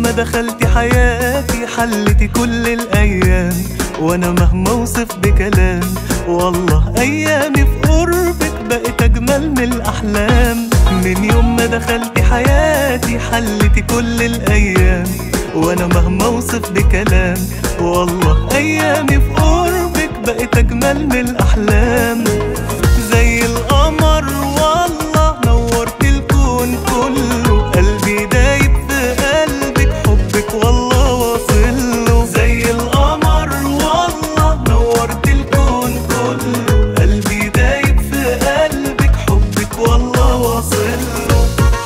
ما دخلتي حياتي حلتي كل الايام وانا مهما اوصف بكلام والله ايامي في قربك بقت اجمل من الاحلام من يوم ما دخلتي حياتي حلتي كل الايام وانا مهما اوصف بكلام والله ايامي في قربك بقت اجمل من الاحلام زي القمر والله نورت الكون كله قلبي دايب في قلبك حبك والله واصل له زي القمر والله نورت الكون كله قلبي دايب في قلبك حبك والله واصل له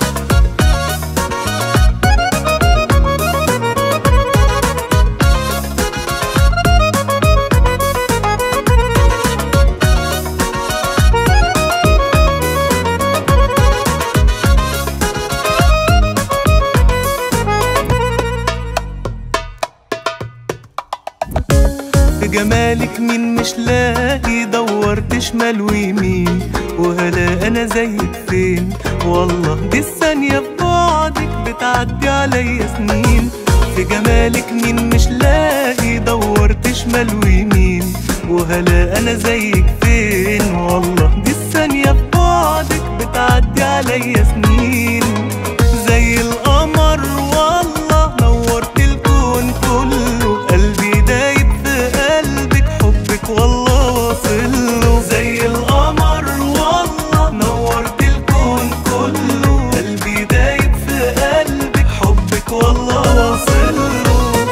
في جمالك مين مش لاقي دورت شمال ويمين وهلا انا زيك فين والله دي الثانية في بعدك بتعدي عليا سنين في جمالك مين مش لاقي دورت شمال ويمين وهلا انا زيك فين والله دي الثانية في بعدك بتعدي عليا سنين زي القمر والله نورت الكون كله قلبي دايب في قلبك حبك والله واصل له زي القمر والله نورت الكون كله قلبي دايب في قلبك حبك والله واصل له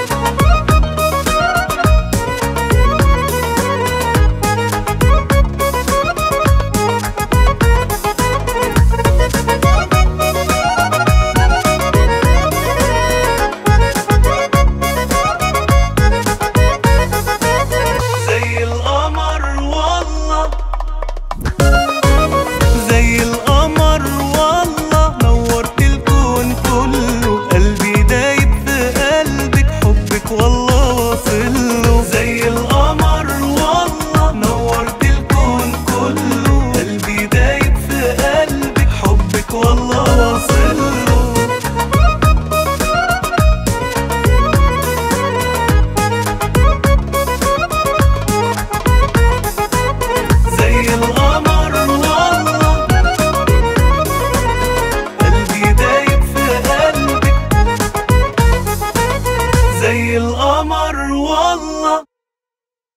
زي القمر والله زي القمر والله نورت الكون كله قلبي دايب في قلبك حبك والله واصل له زي القمر والله نورت الكون كله قلبي دايب في قلبك حبك والله واصل له زي القمر والله قلبي دايب في قلبك زي القمر والله